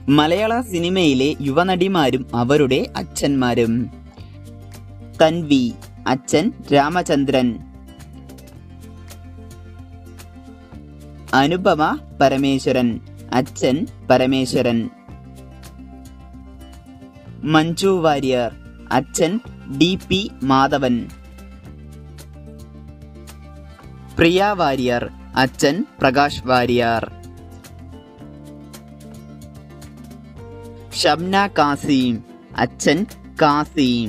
മലയാള സിനിമയിലെ യുവനടിമാരും അവരുടെ അച്ഛന്മാരും തൻവി അച്ഛൻ രാമചന്ദ്രൻ അനുപമ പരമേശ്വരൻ അച്ഛൻ പരമേശ്വരൻ മഞ്ജു വാര്യർ അച്ഛൻ ഡി പി മാധവൻ പ്രിയ വാര്യർ അച്ഛൻ പ്രകാശ് വാര്യർ ഷംന കാസിം അച്ഛൻ കാസിം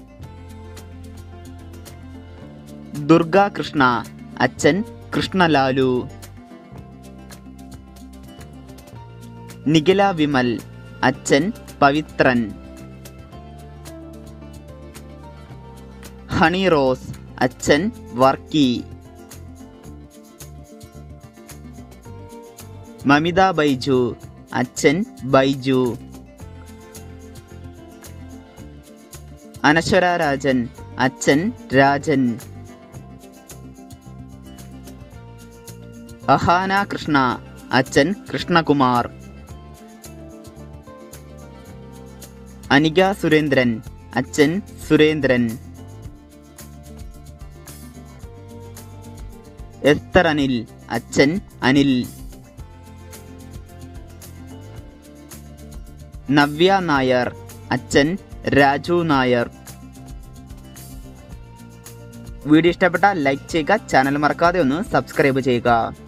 ദുർഗ കൃഷ്ണ അച്ഛൻ കൃഷ്ണലാലു നിഖില വിമൽ അച്ഛൻ പവിത്രൻ ഹണി റോസ് അച്ഛൻ വർക്കി മമിത ബൈജു അച്ഛൻ ബൈജു അനശ്വര രാജൻ അച്ഛൻ രാജൻ അഹാന കൃഷ്ണ അച്ഛൻ കൃഷ്ണകുമാർ അനിക സുരേന്ദ്രൻ അച്ഛൻ സുരേന്ദ്രൻ എസ്തർ അനിൽ അച്ഛൻ അനിൽ നവ്യ നായർ അച്ഛൻ രാജു നായർ വീഡിയോ ഇഷ്ടപ്പെട്ടാൽ ലൈക്ക് ചെയ്യുക ചാനൽ മറക്കാതെ ഒന്ന് സബ്സ്ക്രൈബ് ചെയ്യുക